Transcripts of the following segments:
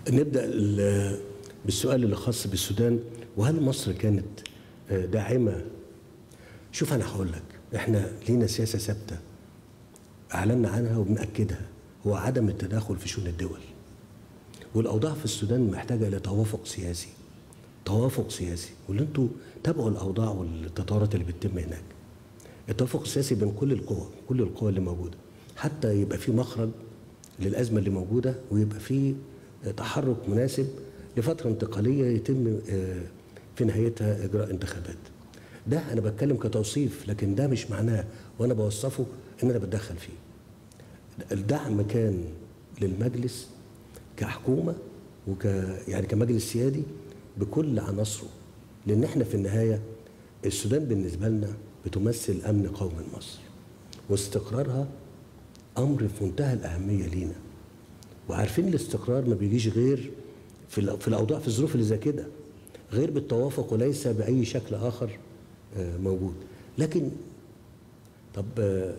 نبدا ال- بالسؤال اللي خاص بالسودان وهل مصر كانت آه، داعمه شوف انا هقول لك احنا لينا سياسه ثابته اعلنا عنها وبناكدها هو عدم التدخل في شؤون الدول والاوضاع في السودان محتاجه الى توافق سياسي توافق سياسي واللي انتوا تابعوا الاوضاع والتطورات اللي بتتم هناك التوافق السياسي بين كل القوى كل القوى اللي موجوده حتى يبقى في مخرج للازمه اللي موجوده ويبقى في تحرك مناسب لفتره انتقاليه يتم آه، في نهايتها اجراء انتخابات ده انا بتكلم كتوصيف لكن ده مش معناه وانا بوصفه ان انا بتدخل فيه الدعم كان للمجلس كحكومه وك يعني كمجلس سيادي بكل عناصره لان احنا في النهايه السودان بالنسبه لنا بتمثل امن قومي مصر واستقرارها امر في منتهى الاهميه لينا وعارفين الاستقرار ما بيجيش غير في الأ- في الاوضاع في الظروف اللي زي كده غير بالتوافق وليس باي شكل اخر آه، موجود لكن طب آه،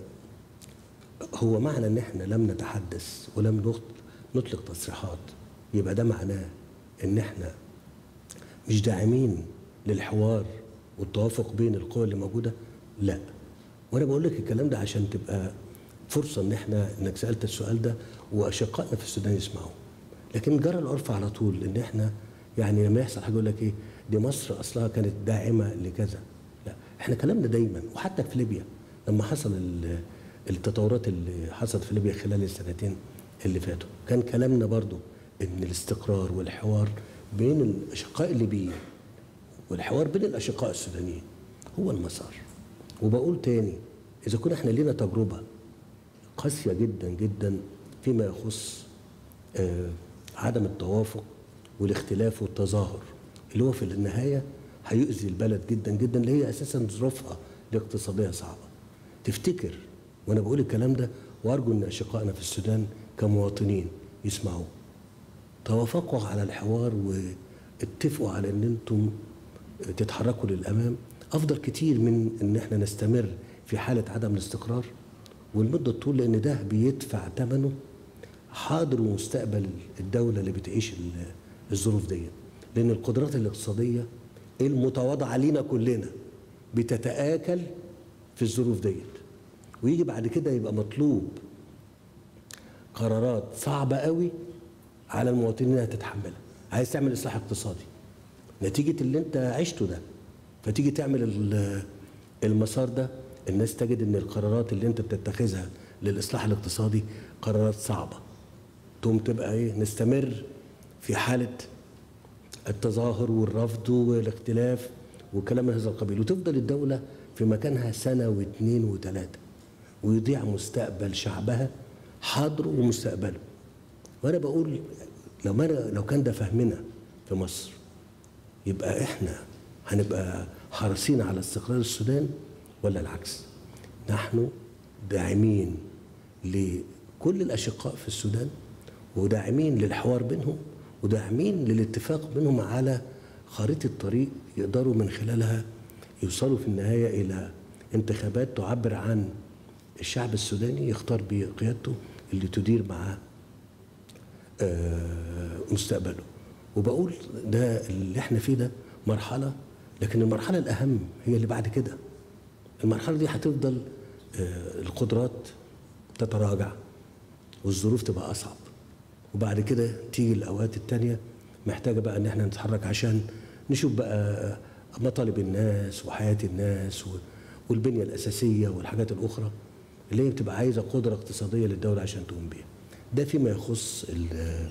هو معنى ان احنا لم نتحدث ولم نط- نطلق تصريحات يبقى ده معناه ان احنا مش داعمين للحوار والتوافق بين القوى اللي موجوده لا وانا بقول لك الكلام ده عشان تبقى فرصه ان احنا انك سالت السؤال ده واشقائنا في السودان يسمعوا لكن جرى العرف على طول ان احنا يعني لما يحصل حاجه يقول لك ايه دي مصر اصلها كانت داعمه لكذا لا احنا كلامنا دايما وحتى في ليبيا لما حصل ال- التطورات اللي حصلت في ليبيا خلال السنتين اللي فاتوا كان كلامنا برضو ان الاستقرار والحوار بين الاشقاء الليبيين والحوار بين الاشقاء السودانيين هو المسار وبقول تاني اذا كنا احنا لينا تجربه قاسيه جدا جدا فيما يخص آه عدم التوافق والاختلاف والتظاهر اللي هو في النهايه هيؤذي البلد جدا جدا اللي هي اساسا ظروفها الاقتصاديه صعبه تفتكر وانا بقول الكلام ده وارجو ان اشقائنا في السودان كمواطنين يسمعوه توافقوا على الحوار واتفقوا على ان انتم تتحركوا للامام افضل كتير من ان احنا نستمر في حاله عدم الاستقرار والمده طول لان ده بيدفع ثمنه حاضر ومستقبل الدوله اللي بتعيش ال- الظروف دي لان القدرات الاقتصاديه المتواضعه لينا كلنا بتتاكل في الظروف ديت ويجي بعد كده يبقى مطلوب قرارات صعبه قوي على المواطنين انها تتحملها عايز تعمل اصلاح اقتصادي نتيجه اللي انت عشته ده فتيجي تعمل ال- المسار ده الناس تجد ان القرارات اللي انت بتتخذها للاصلاح الاقتصادي قرارات صعبه تقوم تبقى ايه نستمر في حاله التظاهر والرفض والاختلاف وكلام من هذا القبيل وتفضل الدوله في مكانها سنه واثنين وثلاثه ويضيع مستقبل شعبها حاضره ومستقبله وانا بقول لو ما لو كان ده فهمنا في مصر يبقى احنا هنبقى حريصين على استقرار السودان ولا العكس نحن داعمين لكل الاشقاء في السودان وداعمين للحوار بينهم وداعمين للاتفاق بينهم على خريطه طريق يقدروا من خلالها يوصلوا في النهايه الى انتخابات تعبر عن الشعب السوداني يختار بقيادته اللي تدير معاه آه، مستقبله وبقول ده اللي احنا فيه ده مرحلة لكن المرحلة الأهم هي اللي بعد كده المرحلة دي هتفضل آه، القدرات تتراجع والظروف تبقى أصعب وبعد كده تيجي الأوقات التانية محتاجة بقى إن احنا نتحرك عشان نشوف بقى مطالب الناس وحياة الناس و- والبنية الأساسية والحاجات الأخرى اللي هي بتبقى عايزة قدرة اقتصادية للدولة عشان تقوم بيها ده فيما يخص ال-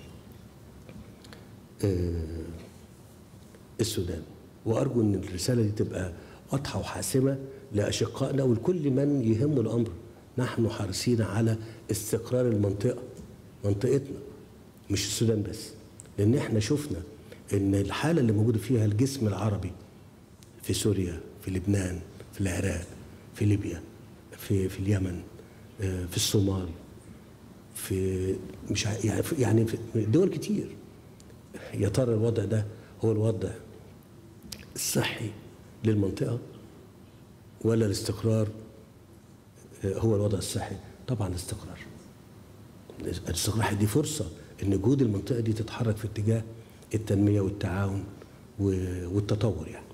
آه، السودان وارجو ان الرساله دي تبقى واضحه وحاسمه لاشقائنا ولكل من يهم الامر نحن حريصين على استقرار المنطقه منطقتنا مش السودان بس لان احنا شفنا ان الحاله اللي موجوده فيها الجسم العربي في سوريا في لبنان في العراق في ليبيا في في اليمن آه، في الصومال في مش ع- يعني في يعني في دول كتير يا ترى الوضع ده هو الوضع الصحي للمنطقة ولا الاستقرار آه، هو الوضع الصحي طبعا الاستقرار الاستقرار دي فرصة ان جهود المنطقه دي تتحرك في اتجاه التنميه والتعاون و- والتطور يعني